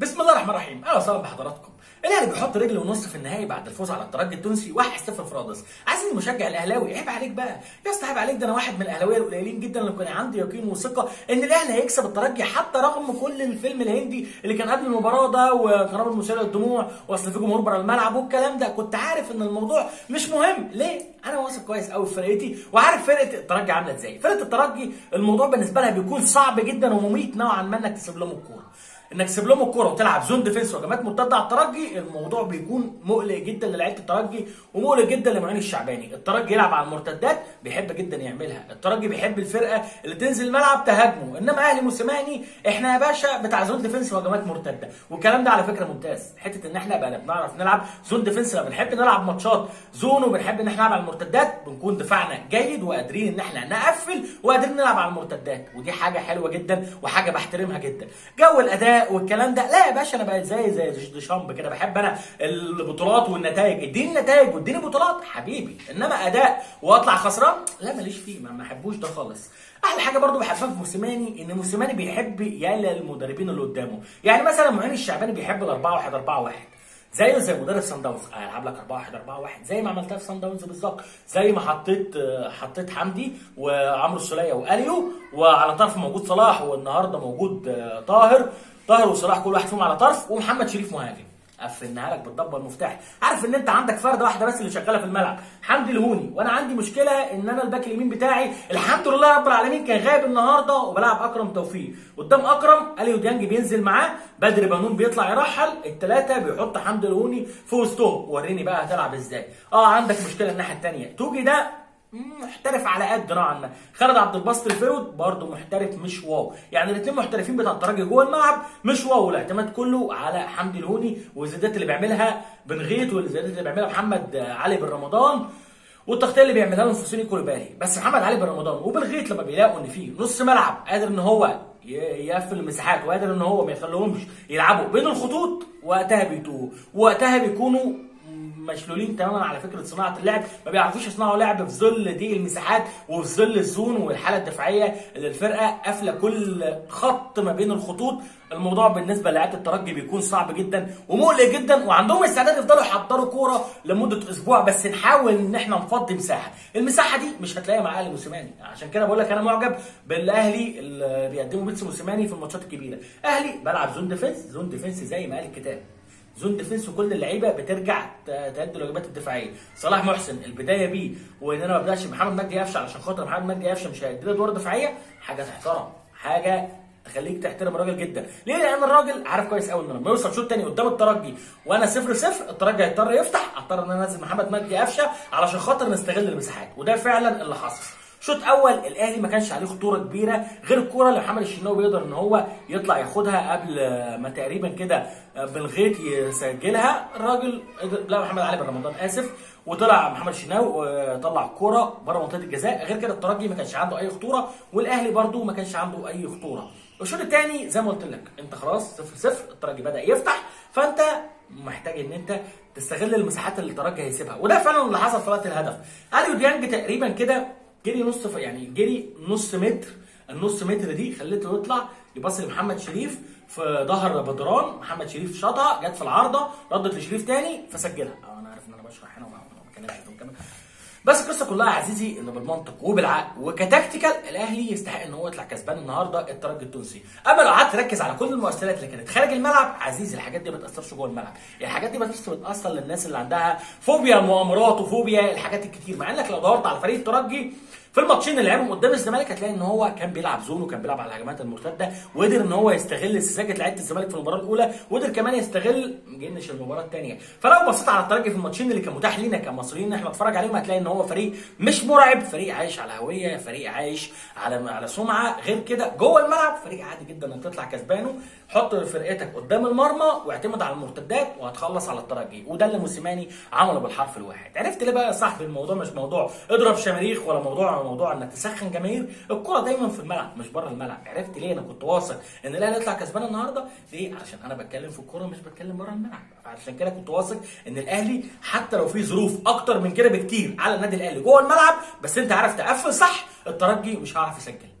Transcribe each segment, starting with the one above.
بسم الله الرحمن الرحيم اهلا وسهلا بحضراتكم الاهلي بيحط رجل ونص في النهائي بعد الفوز على الترجي التونسي 1-0 في رادس عايز المشجع الاهلاوي عيب عليك بقى يا اسطى عيب عليك ده انا واحد من الاهلاويه القليلين جدا اللي كان عندي يقين وثقه ان الاهلي هيكسب الترجي حتى رغم كل الفيلم الهندي اللي كان قبل المباراه ده وقرار المثير للدموع واصل في جمهور بره الملعب والكلام ده كنت عارف ان الموضوع مش مهم ليه انا واثق كويس قوي في فرقتي وعارف فرقه الترجي عامله ازاي فرقه الترجي الموضوع بالنسبه لها بيكون صعب جدا ومميت نوعا ما انك تسيب لهم الكوره انك تسيب لهم الكوره وتلعب زون ديفنس وهجمات مرتده على الترجي الموضوع بيكون مقلق جدا للعيبه الترجي ومقلق جدا لمعين الشعباني الترجي يلعب على المرتدات بيحب جدا يعملها الترجي بيحب الفرقه اللي تنزل الملعب تهاجمه انما اهلي موسيماني احنا يا باشا بتاع زون ديفنس وهجمات مرتده والكلام ده على فكره ممتاز حته ان احنا بقى بنعرف نلعب زون ديفنس لما بنحب نلعب ماتشات زون وبنحب ان احنا نلعب على المرتدات بنكون دفاعنا جيد وقادرين ان احنا نقفل وقادرين نلعب على المرتدات ودي حاجه حلوه جدا وحاجه بحترمها جدا جو الاداء والكلام ده لا يا باشا انا بقيت زي زي ديشامب كده بحب انا البطولات والنتائج اديني نتائج واديني بطولات حبيبي انما اداء واطلع خسران لا ماليش فيه ما ما احبوش ده خالص احلى حاجه برضو بحبها في موسيماني ان موسيماني بيحب يالا المدربين اللي قدامه يعني مثلا معين الشعباني بيحب ال 4 1 4 1 زيه زي مدرب سان داونز هلعب لك 4 1 4 1 زي ما عملتها في سان داونز بالظبط زي ما حطيت حطيت حمدي وعمرو السوليه واليو وعلى طرف موجود صلاح والنهارده موجود طاهر طاهر وصلاح كل واحد فيهم على طرف ومحمد شريف مهاجم قفلناها لك بالضبه المفتاح عارف ان انت عندك فرده واحده بس اللي شغاله في الملعب حمدي الهوني وانا عندي مشكله ان انا الباك اليمين بتاعي الحمد لله رب العالمين كان غايب النهارده وبلعب اكرم توفيق قدام اكرم اليو ديانج بينزل معاه بدر بنون بيطلع يرحل الثلاثه بيحط حمدي الهوني في وسطهم وريني بقى هتلعب ازاي اه عندك مشكله الناحيه الثانيه توجي ده محترف على قد نوعا ما خالد عبد الباسط الفرود برضه محترف مش واو يعني الاثنين محترفين بتاع الترجي جوه الملعب مش واو الاعتماد كله على حمدي الهوني والزيادات اللي بيعملها بن غيط والزيادات اللي بيعملها محمد علي بن رمضان والتغطيه اللي بيعملها لهم فوسيني كوليبالي بس محمد علي بن رمضان وبن غيط لما بيلاقوا ان في نص ملعب قادر ان هو يقفل المساحات وقادر ان هو ما يخليهمش يلعبوا بين الخطوط وقتها بيتوه وقتها بيكونوا مشلولين تماما على فكره صناعه اللعب ما بيعرفوش يصنعوا لعب في ظل ضيق المساحات وفي ظل الزون والحاله الدفاعيه اللي الفرقه قافله كل خط ما بين الخطوط الموضوع بالنسبه للاعيبه الترجي بيكون صعب جدا ومقلق جدا وعندهم استعداد يفضلوا يحضروا كوره لمده اسبوع بس نحاول ان احنا نفضي مساحه المساحه دي مش هتلاقيها مع اهلي موسيماني عشان كده بقول لك انا معجب بالاهلي اللي بيقدمه بيتسو موسيماني في الماتشات الكبيره اهلي بلعب زون ديفنس زون ديفنس زي ما قال الكتاب زون ديفنس وكل اللعيبه بترجع تأدي الواجبات الدفاعيه صلاح محسن البدايه بيه وان انا ما ابداش محمد مجدي قفشه علشان خاطر محمد مجدي قفشه مش هيدي له ادوار دفاعيه حاجه تحترم حاجه تخليك تحترم الراجل جدا ليه لان الراجل عارف كويس قوي ان لما يوصل شوط تاني قدام الترجي وانا صفر صفر الترجي هيضطر يفتح اضطر ان انا انزل محمد مجدي قفشه علشان خاطر نستغل المساحات وده فعلا اللي حصل شوط اول الاهلي ما كانش عليه خطوره كبيره غير الكوره اللي محمد الشناوي بيقدر ان هو يطلع ياخدها قبل ما تقريبا كده بالغيط يسجلها الراجل لا محمد علي بن رمضان اسف وطلع محمد الشناوي وطلع الكوره بره منطقه الجزاء غير كده الترجي ما كانش عنده اي خطوره والاهلي برده ما كانش عنده اي خطوره الشوط الثاني زي ما قلت لك انت خلاص 0 0 الترجي بدا يفتح فانت محتاج ان انت تستغل المساحات اللي الترجي هيسيبها وده فعلا اللي حصل في وقت الهدف اليو ديانج تقريبا كده جري نص يعني جري نص متر النص متر دي خليته يطلع يباصي لمحمد شريف في ظهر بدران محمد شريف شاطها جت في العارضه ردت لشريف تاني فسجلها انا عارف ان انا بشرح هنا وما بتكلمش كمان بس القصه كلها يا عزيزي ان بالمنطق وبالعقل وكتكتيكال الاهلي يستحق ان هو يطلع كسبان النهارده الترجي التونسي اما لو قعدت تركز على كل المؤثرات اللي كانت خارج الملعب عزيزي الحاجات دي ما بتاثرش جوه الملعب الحاجات دي بس بتاثر للناس اللي عندها فوبيا المؤامرات وفوبيا الحاجات الكتير مع انك لو دورت على فريق الترجي في الماتشين اللي لعبهم قدام الزمالك هتلاقي ان هو كان بيلعب زون وكان بيلعب على الهجمات المرتده وقدر ان هو يستغل سذاجه لعيبه الزمالك في المباراه الاولى وقدر كمان يستغل جنش المباراه الثانيه فلو بصيت على الترجي في الماتشين اللي كان متاح لينا كمصريين ان احنا نتفرج عليهم هتلاقي ان هو فريق مش مرعب فريق عايش على هويه فريق عايش على على سمعه غير كده جوه الملعب فريق عادي جدا انك تطلع كسبانه حط فرقتك قدام المرمى واعتمد على المرتدات وهتخلص على الترجي وده اللي موسيماني عمله بالحرف الواحد عرفت ليه بقى يا صاحبي الموضوع مش موضوع اضرب شماريخ ولا موضوع موضوع انك تسخن جماهير الكره دايما في الملعب مش بره الملعب عرفت ليه انا كنت واثق ان الاهلي يطلع كسبان النهارده ليه علشان انا بتكلم في الكوره مش بتكلم بره الملعب عشان كده كنت واثق ان الاهلي حتى لو في ظروف اكتر من كده بكتير على النادي الاهلي جوه الملعب بس انت عارف تقفل صح الترجي مش هيعرف يسجل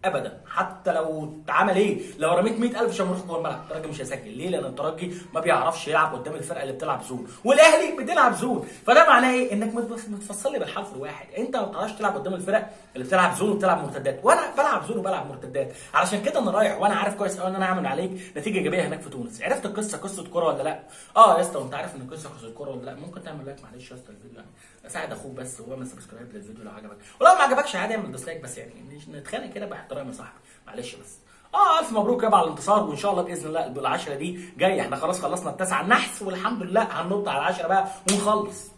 ابدا حتى لو اتعمل ايه لو رميت 100000 شمروخ جوه الملعب الترجي مش هيسجل ليه لان الترجي ما بيعرفش يلعب قدام الفرقه اللي بتلعب زون والاهلي بتلعب زون فده معناه ايه انك متبص- متفصل لي بالحرف الواحد انت ما بتعرفش تلعب قدام الفرق اللي بتلعب زون وبتلعب مرتدات وانا بلعب زون وبلعب مرتدات علشان كده انا رايح وانا عارف كويس قوي ان انا هعمل عليك نتيجه ايجابيه هناك في تونس عرفت القصه قصه كوره ولا لا اه يا اسطى وانت عارف ان القصه قصه كوره ولا لا ممكن تعمل لايك معلش يا اسطى الفيديو يعني ساعد اخوك بس واعمل سبسكرايب للفيديو لو عجبك ولو ما عجبكش عادي اعمل ديسلايك بس يعني مش نتخانق كده باحترام يا صاحبي معلش بس اه الف مبروك يابا على الانتصار وان شاء الله باذن الله العشره دي جايه احنا خلاص خلصنا التسعه النحس والحمد لله هننط على العشره بقى ونخلص